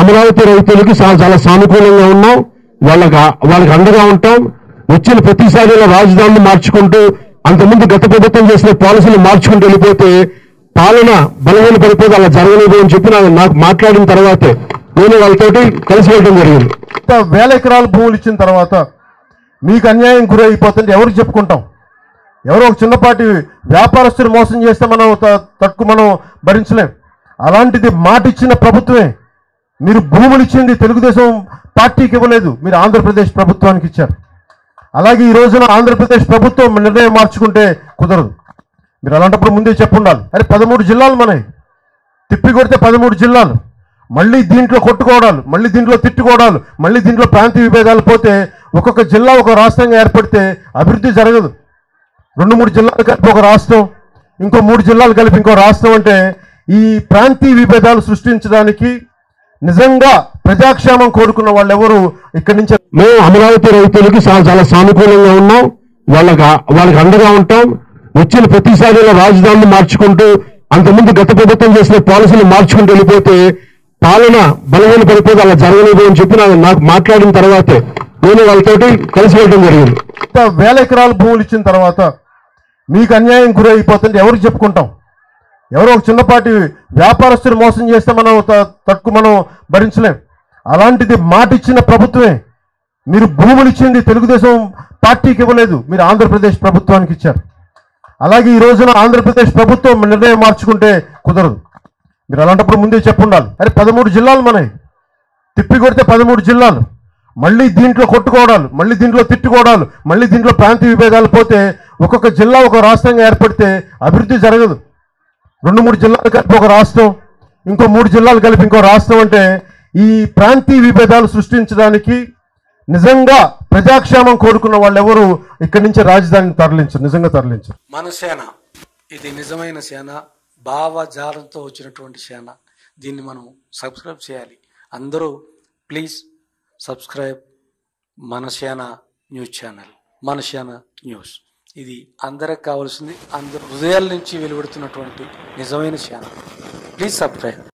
అమరావతి రైతులకి చాలా చాలా సానుకూలంగా ఉన్నాం వాళ్ళకి వాళ్ళకి అండగా ఉంటాం వచ్చిన ప్రతిసారి ఇలా రాజధానిని మార్చుకుంటూ అంతకుముందు గత ప్రభుత్వం చేసిన పాలసీలు మార్చుకుంటూ వెళ్ళిపోతే పాలన బలహీన పడిపోతే అలా జరగలేదు అని చెప్పి నాకు నాకు మాట్లాడిన తర్వాతే నేను వాళ్ళతోటి కలిసి వెళ్ళడం జరిగింది ఇంత వేల ఎకరాల భూములు ఇచ్చిన తర్వాత మీకు అన్యాయం గురి అయిపోతుంటే ఎవరికి చెప్పుకుంటాం ఎవరో ఒక చిన్నపాటి వ్యాపారస్తులు మోసం చేస్తే మనం త- తట్టుకు మనం భరించలేం అలాంటిది మాట ఇచ్చిన ప్రభుత్వమే మీరు భూములు ఇచ్చింది తెలుగుదేశం పార్టీకి ఇవ్వలేదు మీరు ఆంధ్రప్రదేశ్ ప్రభుత్వానికి ఇచ్చారు అలాగే ఈ రోజున ఆంధ్రప్రదేశ్ ప్రభుత్వం నిర్ణయం మార్చుకుంటే కుదరదు మీరు అలాంటప్పుడు ముందే చెప్పుండాలి అరే పదమూడు జిల్లాలు మనవి తిప్పి కొడితే పదమూడు జిల్లాలు మళ్ళీ దీంట్లో కొట్టుకోవడాలు మళ్ళీ దీంట్లో తిట్టుకోవడాలు మళ్ళీ దీంట్లో ప్రాంతీయ విభేదాలు పోతే ఒక్కొక్క జిల్లా ఒక రాష్ట్రంగా ఏర్పడితే అభివృద్ధి జరగదు రెండు మూడు జిల్లాలు కలిపి ఒక రాష్ట్రం ఇంకో మూడు జిల్లాలు కలిపి ఇంకో రాష్ట్రం అంటే ఈ ప్రాంతీయ విభేదాలు సృష్టించడానికి నిజంగా ప్రజాక్షేమం కోరుకున్న వాళ్ళు ఎవరు ఇక్కడి నుంచి మేము అమరావతి రైతులకి చాలా చాలా సానుకూలంగా ఉన్నాం వాళ్ళకి వాళ్ళకి అండగా ఉంటాం వచ్చిన ప్రతిసారి ఇలా రాజధానిని మార్చుకుంటూ అంతకుముందు గత ప్రభుత్వం చేసిన పాలసీలు మార్చుకుంటూ వెళ్ళిపోతే పాలన బలహీన పడిపోతే అలా జరగలేదు అని చెప్పి నాకు నాకు మాట్లాడిన తర్వాతే నేను వాళ్ళతోటి కలిసి వెళ్ళడం జరిగింది ఇంత వేల ఎకరాల భూములు ఇచ్చిన తర్వాత మీకు అన్యాయం గురి అయిపోతుంటే ఎవరికి చెప్పుకుంటాం ఎవరో ఒక చిన్నపాటి వ్యాపారస్తులు మోసం చేస్తే మనం త- తట్టుకు మనం భరించలేం అలాంటిది మాట ఇచ్చిన ప్రభుత్వమే మీరు భూములు ఇచ్చింది తెలుగుదేశం పార్టీకి ఇవ్వలేదు మీరు ఆంధ్రప్రదేశ్ ప్రభుత్వానికి ఇచ్చారు అలాగే ఈ రోజున ఆంధ్రప్రదేశ్ ప్రభుత్వం నిర్ణయం మార్చుకుంటే కుదరదు మీరు అలాంటప్పుడు ముందే చెప్పుండాలి అరే పదమూడు జిల్లాలు మనవి తిప్పి కొడితే పదమూడు జిల్లాలు మళ్ళీ దీంట్లో కొట్టుకోవడాలు మళ్ళీ దీంట్లో తిట్టుకోవడాలు మళ్ళీ దీంట్లో ప్రాంతీయ విభేదాలు పోతే ఒక్కొక్క జిల్లా ఒక రాష్ట్రంగా ఏర్పడితే అభివృద్ధి జరగదు రెండు మూడు జిల్లాలు కలిపి ఒక రాష్ట్రం ఇంకో మూడు జిల్లాలు కలిపి ఇంకో రాష్ట్రం అంటే ఈ ప్రాంతీయ విభేదాలు సృష్టించడానికి నిజంగా ప్రజాక్షేమం కోరుకున్న వాళ్ళు ఎవరు ఇక్కడి నుంచి రాజధానిని తరలించరు నిజంగా తరలించరు మన సేన ఇది నిజమైన సేన భావజాలంతో వచ్చినటువంటి సేన దీన్ని మనం సబ్స్క్రైబ్ చేయాలి అందరూ ప్లీజ్ సబ్స్క్రైబ్ మన సేన న్యూస్ ఛానల్ మన సేన న్యూస్ ఇది అందరికి కావాల్సింది అందరు హృదయాల నుంచి వెలువడుతున్నటువంటి నిజమైన సేన ప్లీజ్ సబ్స్క్రైబ్